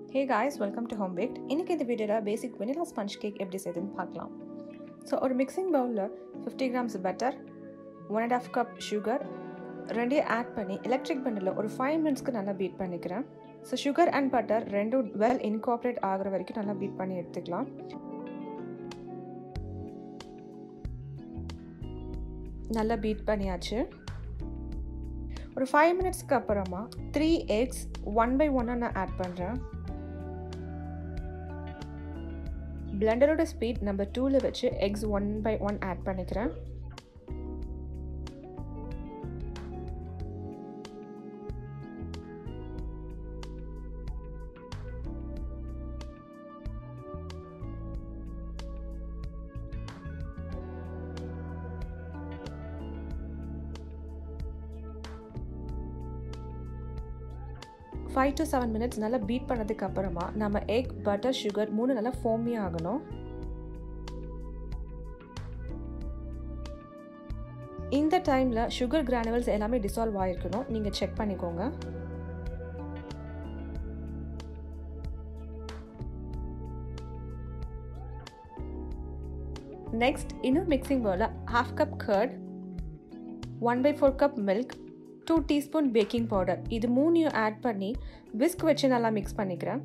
hey guys welcome to home baked இன்றைக்கி இந்த வீடியோவில் பேசிக் வெனிலா ஸ்பஞ்ச் கேக் எப்படி செய்யுதுன்னு பார்க்கலாம் ஸோ ஒரு மிக்சிங் பவுலில் fifty grams butter one and half cup sugar ரெண்டையும் ஆட் பண்ணி எலக்ட்ரிக் பண்டில் ஒரு ஃபைவ் மினிட்ஸ்க்கு நல்லா பீட் பண்ணிக்கிறேன் ஸோ சுகர் அண்ட் பட்டர் ரெண்டும் வெல் இன்கார்பரேட் ஆகிற வரைக்கும் நல்லா பீட் பண்ணி எடுத்துக்கலாம் நல்லா பீட் பண்ணியாச்சு ஒரு ஃபைவ் மினிட்ஸ்க்கு அப்புறமா த்ரீ எக்ஸ் ஒன் பை ஒன்னாக நான் ஆட் பண்ணுறேன் பிளண்டரோட ஸ்பீட் நம்பர் டூவில் வச்சு eggs one by one add பண்ணிக்கிறேன் ஃபைவ் டு செவன் மினிட்ஸ் நல்லா பீட் பண்ணதுக்கு அப்புறமா நம்ம எக் பட்டர் சுகர் மூணு நல்லா ஃபோமி ஆகணும் இந்த டைமில் சுகர் கிரானுவல்ஸ் எல்லாமே டிசால்வ் ஆகிருக்கணும் நீங்கள் செக் பண்ணிக்கோங்க நெக்ஸ்ட் இன்னும் மிக்சிங் பவுலில் half cup curd one by four cup milk two teaspoon baking powder இது மூணையும் ஆட் பண்ணி விஸ்க் வச்சு நல்லா மிக்ஸ் பண்ணிக்கிறேன்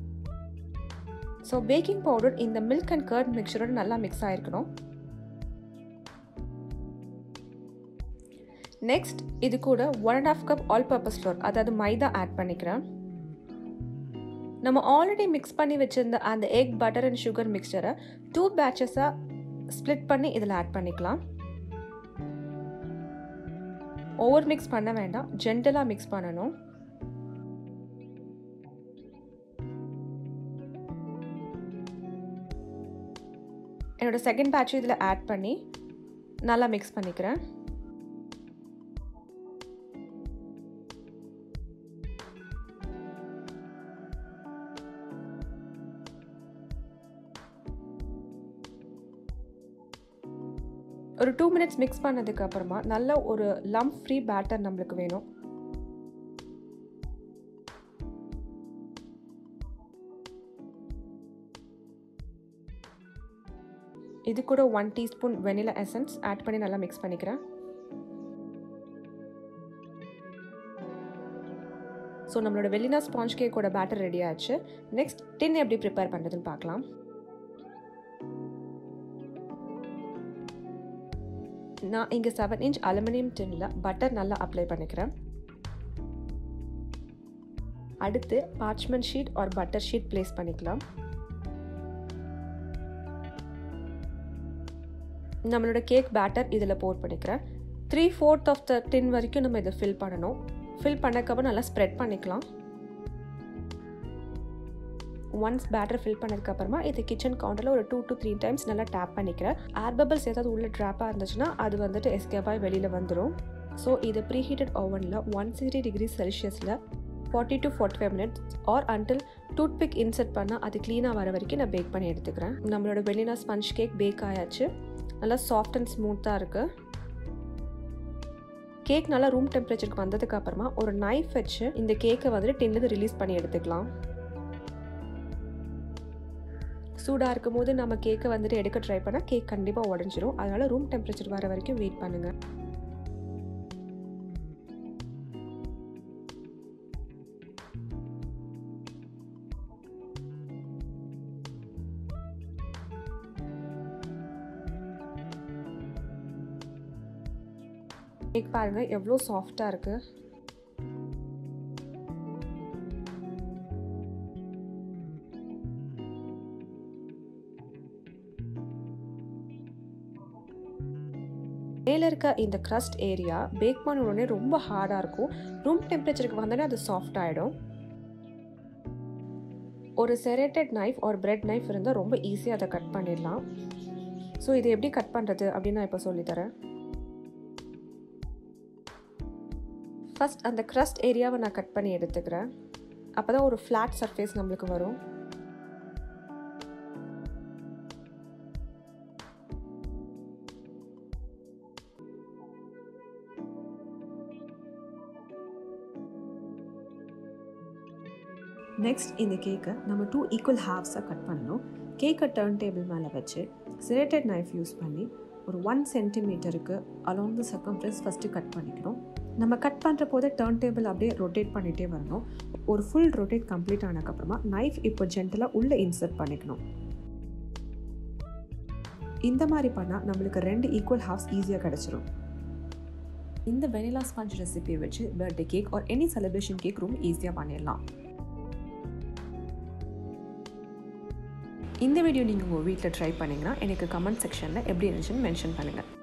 ஸோ பேக்கிங் பவுடர் இந்த மில்க் அண்ட் கர்ட் மிக்சரோட நல்லா மிக்ஸ் ஆகிருக்கணும் நெக்ஸ்ட் இது கூட one and half cup all purpose flour அதாவது மைதா ஆட் பண்ணிக்கிறேன் நம்ம ஆல்ரெடி மிக்ஸ் பண்ணி வச்சுருந்த அந்த எக் பட்டர் அண்ட் சுகர் மிக்சரை டூ பேட்சஸாக ஸ்ப்ளிட் பண்ணி இதில் ஆட் பண்ணிக்கலாம் ஓவர் மிக்ஸ் பண்ண வேண்டாம் ஜென்டலாக மிக்ஸ் பண்ணணும் என்னோட செகண்ட் பேட்ச் இதில் ஆட் பண்ணி நல்லா மிக்ஸ் பண்ணிக்கிறேன் ஒரு டூ மினிட்ஸ் மிக்ஸ் பண்ணதுக்கு அப்புறமா நல்ல ஒரு லம்ப் ஃப்ரீ பேட்டர் நம்மளுக்கு வேணும் இது கூட one teaspoon vanilla essence add பண்ணி நல்லா மிக்ஸ் பண்ணிக்கிறேன் ஸோ நம்மளோட வெலினா ஸ்பாஞ்ச் கேக்கோட பேட்டர் ரெடி ஆச்சு நெக்ஸ்ட் டின் எப்படி ப்ரிப்பேர் பண்ணுறதுன்னு பார்க்கலாம் நான் இங்கே செவன் இன்ச் அலுமினியம் டின்னில் பட்டர் நல்லா அப்ளை பண்ணிக்கிறேன் அடுத்து parchment sheet or butter sheet place பண்ணிக்கலாம் நம்மளோட கேக் பேட்டர் இதில் போட் பண்ணிக்கிறேன் three fourth of the tin வரைக்கும் நம்ம இதை ஃபில் பண்ணணும் ஃபில் பண்ணக்கப்புறம் நல்லா ஸ்ப்ரெட் பண்ணிக்கலாம் ஒன்ஸ் பேட்டர் ஃபில் பண்ணதுக்கப்புறமா இது கிச்சன் கவுண்டரில் ஒரு டூ டு த்ரீ டைம்ஸ் நல்லா டேப் பண்ணிக்கிறேன் ஏர் பபிள்ஸ் ஏதாவது உள்ள ட்ராப்பாக இருந்துச்சுன்னா அது வந்துட்டு எஸ்கேப்பாக வெளியில் வந்துடும் ஸோ இது ப்ரீ ஹீட்டட் ஓவனில் ஒன் சிக்ஸ்டி டிகிரி செல்சியஸில் forty to forty five minutes or until toothpick insert பண்ணால் அது க்ளீனாக வர வரைக்கும் நான் பேக் பண்ணி எடுத்துக்கிறேன் நம்மளோட வெளினா ஸ்பஞ்ச் கேக் பேக் ஆயாச்சு நல்லா சாஃப்ட் அண்ட் ஸ்மூத்தாக இருக்குது கேக் நல்லா ரூம் டெம்பரேச்சருக்கு வந்ததுக்கு அப்புறமா ஒரு நைஃப் வச்சு இந்த கேக்கை வந்துட்டு டின்லேருந்து ரிலீஸ் பண்ணி எடுத்துக்கலாம் சூடாக இருக்கும் போது நம்ம கேக்கை வந்துட்டு எடுக்க ட்ரை பண்ணால் கேக் கண்டிப்பாக உடஞ்சிரும் அதனால் ரூம் டெம்பரேச்சர் வர வரைக்கும் வெயிட் பண்ணுங்கள் கேக் பாருங்கள் எவ்வளோ சாஃப்டாக இருக்குது மேலே இருக்க இந்த க்ரஸ்ட் ஏரியா பேக் பண்ண உடனே ரொம்ப ஹார்டாக இருக்கும் ரூம் டெம்பரேச்சருக்கு வந்தோடனே அது சாஃப்ட் ஆகிடும் ஒரு செரேட்டட் நைஃப் ஒரு பிரெட் நைஃப் இருந்தால் ரொம்ப ஈஸியாக அதை கட் பண்ணிடலாம் ஸோ இது எப்படி கட் பண்ணுறது அப்படின்னு நான் இப்போ சொல்லித்தரேன் ஃபஸ்ட் அந்த க்ரஸ்ட் ஏரியாவை நான் கட் பண்ணி எடுத்துக்கிறேன் அப்போ தான் ஒரு ஃப்ளாட் சர்ஃபேஸ் நம்மளுக்கு வரும் நெக்ஸ்ட் இந்த கேக்கை நம்ம டூ ஈக்குவல் ஹாஃப்ஸாக கட் பண்ணணும் கேக்கை டர்ன் டேபிள் மேலே வச்சு சிலேட்டட் நைஃப் யூஸ் பண்ணி ஒரு ஒன் சென்டிமீட்டருக்கு along the circumference first cut பண்ணிக்கணும் நம்ம கட் பண்ணுற போதே டர்ன் டேபிள் அப்படியே ரொட்டேட் பண்ணிகிட்டே வரணும் ஒரு ஃபுல் ரொட்டேட் கம்ப்ளீட் ஆனதுக்கப்புறமா நைஃப் இப்போ ஜென்டலாக உள்ளே இன்சர்ட் பண்ணிக்கணும் இந்த மாதிரி பண்ணால் நம்மளுக்கு ரெண்டு ஈக்குவல் ஹாஃப்ஸ் ஈஸியாக கிடச்சிரும் இந்த வெனிலா ஸ்பாஞ்ச் ரெசிபியை வச்சு birthday cake or any celebration cake ரொம்ப ஈஸியாக பண்ணிடலாம் இந்த வீடியோ நீங்கள் உங்கள் வீட்டில் ட்ரை பண்ணிங்கன்னா எனக்கு கமெண்ட் செக்ஷனில் எப்படி இருந்துச்சுன்னு மென்ஷன் பண்ணுங்கள்